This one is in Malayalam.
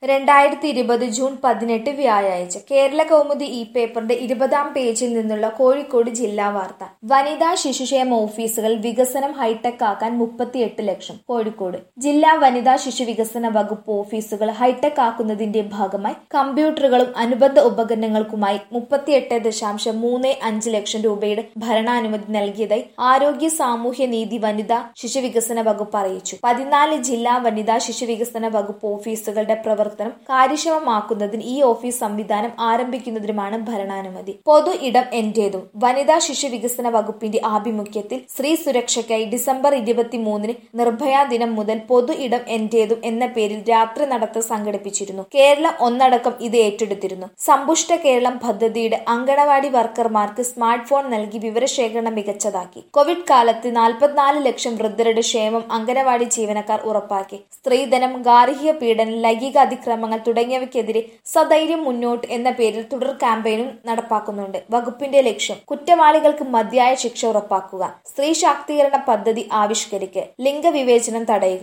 രണ്ടായിരത്തി ഇരുപത് ജൂൺ പതിനെട്ട് വ്യാഴാഴ്ച കേരള കൗമുദി ഈ പേപ്പറിന്റെ ഇരുപതാം പേജിൽ നിന്നുള്ള കോഴിക്കോട് ജില്ലാ വാർത്ത വനിതാ ശിശുക്ഷേമ ഓഫീസുകൾ വികസനം ഹൈടെക് ആക്കാൻ മുപ്പത്തിയെട്ട് ലക്ഷം കോഴിക്കോട് ജില്ലാ വനിതാ ശിശു വികസന വകുപ്പ് ഓഫീസുകൾ ഹൈടെക് ആക്കുന്നതിന്റെ ഭാഗമായി കമ്പ്യൂട്ടറുകളും അനുബന്ധ ഉപകരണങ്ങൾക്കുമായി മുപ്പത്തിയെട്ട് ദശാംശം മൂന്ന് അഞ്ച് ലക്ഷം രൂപയുടെ ഭരണാനുമതി നൽകിയതായി ആരോഗ്യ സാമൂഹ്യ നീതി വനിതാ ശിശു വികസന വകുപ്പ് അറിയിച്ചു പതിനാല് ജില്ലാ വനിതാ ശിശു വികസന വകുപ്പ് ഓഫീസുകളുടെ പ്രവർത്തനം കാര്യക്ഷമമാക്കുന്നതിന് ഈ ഓഫീസ് സംവിധാനം ആരംഭിക്കുന്നതിനുമാണ് ഭരണാനുമതി പൊതു ഇടം എന്റേതും വനിതാ ശിശു വികസന വകുപ്പിന്റെ ആഭിമുഖ്യത്തിൽ സ്ത്രീ സുരക്ഷയ്ക്കായി ഡിസംബർ ഇരുപത്തിമൂന്നിന് നിർഭയ ദിനം മുതൽ പൊതു ഇടം എന്റേതും എന്ന പേരിൽ രാത്രി നടത്തൽ സംഘടിപ്പിച്ചിരുന്നു കേരളം ഒന്നടക്കം ഇത് ഏറ്റെടുത്തിരുന്നു സമ്പുഷ്ട കേരളം പദ്ധതിയുടെ അങ്കണവാടി വർക്കർമാർക്ക് സ്മാർട്ട് ഫോൺ നൽകി വിവരശേഖരണം മികച്ചതാക്കി കോവിഡ് കാലത്ത് നാൽപ്പത്തിനാല് ലക്ഷം വൃദ്ധരുടെ ക്ഷേമം അങ്കണവാടി ജീവനക്കാർ ഉറപ്പാക്കി സ്ത്രീധനം ഗാർഹിക പീഡനം ലൈംഗിക അതിക്രമങ്ങൾ തുടങ്ങിയവയ്ക്കെതിരെ സധൈര്യം മുന്നോട്ട് എന്ന പേരിൽ തുടർ ക്യാമ്പയിനും നടപ്പാക്കുന്നുണ്ട് വകുപ്പിന്റെ ലക്ഷ്യം കുറ്റവാളികൾക്ക് മതിയായ ശിക്ഷ ഉറപ്പാക്കുക സ്ത്രീ ശാക്തീകരണ പദ്ധതി ആവിഷ്കരിക്കുക ലിംഗവിവേചനം തടയുക